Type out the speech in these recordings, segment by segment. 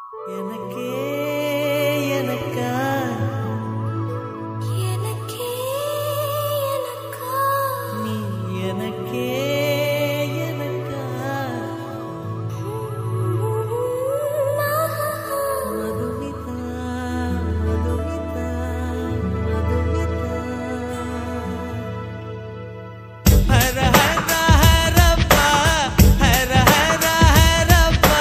எனக்கே எனக்கா எனக்கே எனக்கா நீ எனக்கே எனக்கா மதுமிதா மதுமிதா மதுமிதா ஹர ஹர ஹரப்பா ஹர ஹர ஹரப்பா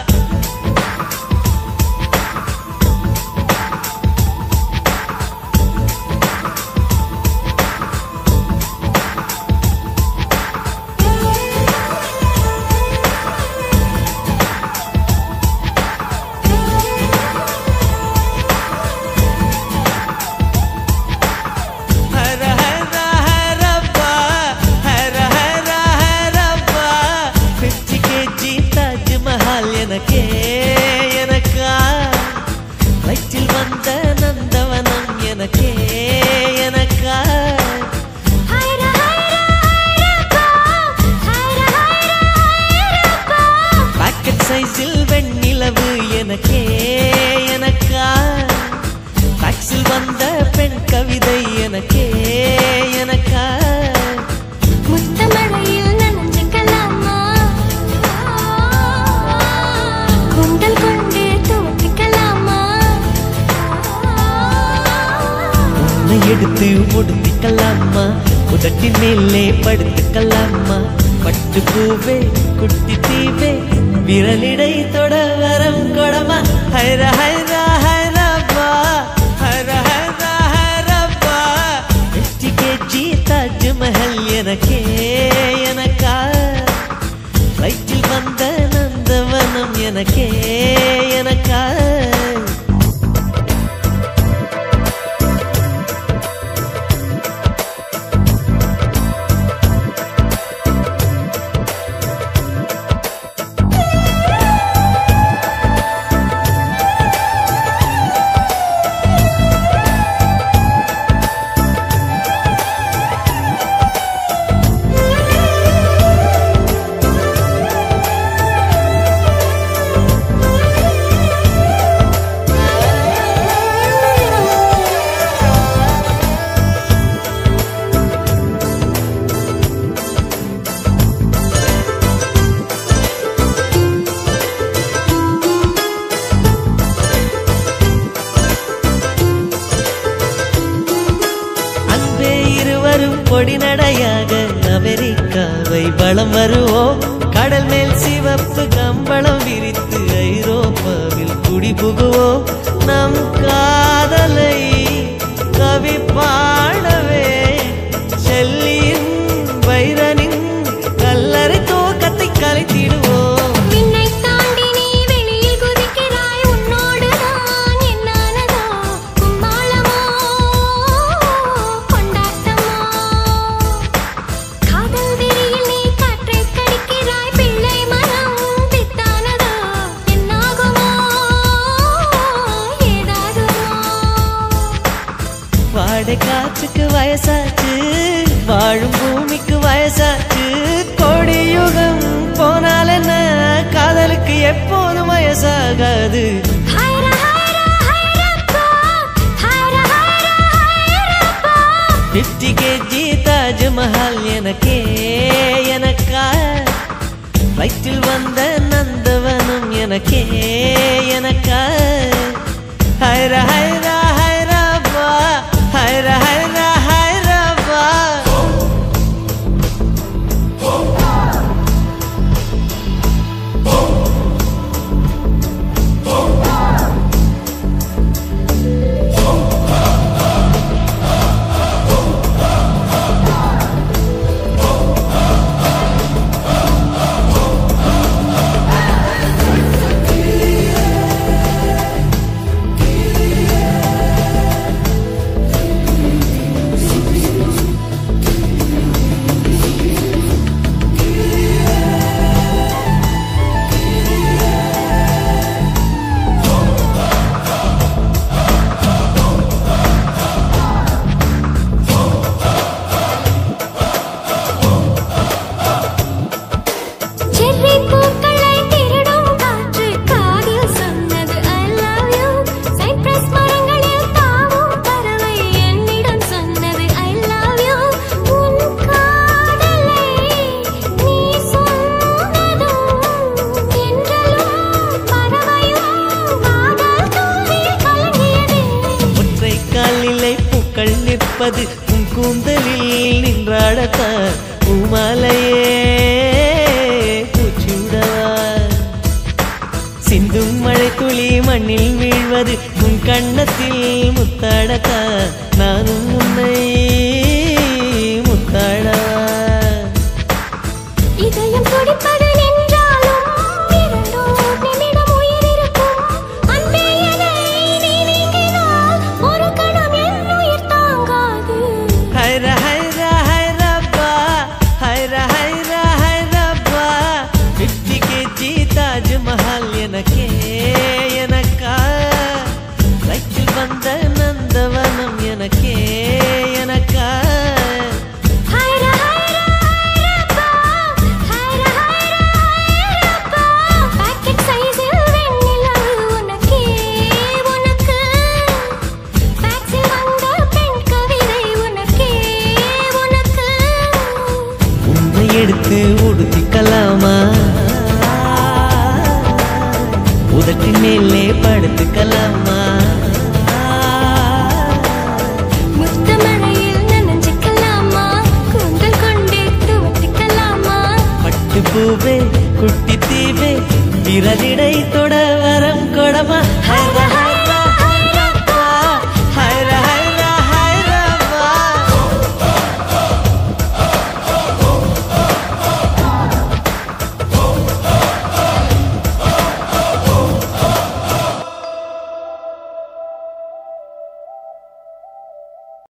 ஹர ஹர ஹரப்பா ஹர ஹர ஹரப்பா பிப்டி கேஜி தாஜ்மஹால் எனக்கே எனக்கா வயிற்றில் வந்த நந்தவனம் எனக்கே எனக்கா ஹைர ஹைர ஹைரப்பா ஹைர ஹைர ஹைரப்பா பாக்கெட் சைஸில் வெண்ணிலவு எனக்கே எனக்கா டாக்ஸில் வந்த பெண் கவிதை எனக்கே எனக்கா முத்தமழையில் நனைஞ்சுக்கலாமா குண்டல் கொண்டு துவட்டிக்கலாமா உன்னை எடுத்து முடித்துக்கலாமா உதட்டின் மேலே படுத்துக்கலாமா பட்டு பூவே குட்டி தீவே விரலிடை தொட வரம் கொடமா ஹைர ஹைர ஹைரப்பா ஹர ஹைர ஹைரப்பா வெற்றி கேஜி தாஜ்மஹல் எனக்கே எனக்கா வயிற்றில் வந்த நந்தவனம் எனக்கே எனக்கா அன்பே இருவரும் பொடி நடையாக அமெரிக்காவை வலம் வருவோம் கடல் மேல் சிவப்பு கம்பளம் விரித்து ஐரோப்பாவில் குடிபுகுவோம் நம் காதலை கவி பாடவே செல்லியின் வைரனின் கல்லறை தோக்கத்தை கலைத்திடுவோம் விண்ணை தாண்டி நீ வெளியில் குதிக்கிறாய் உன்னோடு நான் என்னானதோ கும்மாளமோ கொண்டாட்டமோ காதல் வெறியில் நீ காற்றை கடிக்கிறாய் பிள்ளை மனம் பித்தானதோ என்னாகுமோ ஏதாகுமோ வாடை காற்றுக்கு வயசாச்சு வாழும் பூமிக்கு வயசாச்சு கோடி யுகம் போனால் என்ன காதலுக்கு எப்போதும் வயசாகாது ஹைர ஹைர ஹைரப்பா ஹைர ஹைர ஹைரப்பா பிப்டி கேஜி தாஜ்மஹால் எனக்கே எனக்கா வயிற்றில் வந்த நந்தவனம் எனக்கே எனக்கா ஹைர ஹைர ஹைரப்பா ஹைர ஹைர ஹைரப்பா ஹைர கொடுப்பது உன் கூந்தலில் நின்றாடத்தான் பூமாலையே பூச்சூடவா சிந்தும் மழை துளி மண்ணில் வீழ்வது உன் கண்ணத்தில் முத்தாடத்தா நானும் உன்னை முத்தாடவா இதயம் துடிப்பது நின்றாலும் இரண்டோர் நிமிடம் உயிர் இருக்கும் அன்பே என்னை நீ நீங்கினால் ஒரு கணம் என் உயிர் தாங்காது ஹைர ஹைர ஹைரப்பா ஹைர ஹைர ஹைரப்பா பிப்டி கேஜி தாஜ்மஹால் எனக்கே எனக்கா சைக்கிள் வந்த நந்தவனம் எனக்கே எனக்கா ஹைர ஹைர ஹைரப்பா ஹைர ஹைர ஹைரப்பா பாக்கெட் சைஸில் வெண்ணிலவு உனக்கே உனக்கு பேக்ஸில் வந்த பெண் கவிதை உனக்கே உனக்கு உன்னை எடுத்து உடுத்திக்கலாமா உதட்டின் மேலே படுத்துக்கலாமா முத்தமழையில் நனைஞ்சுக்கலாமா கூந்தல் கொண்டே துவட்டிக்கலாமா பட்டு பூவே குட்டி தீவே விரலிடை தொட வரம் கொடமா ஹர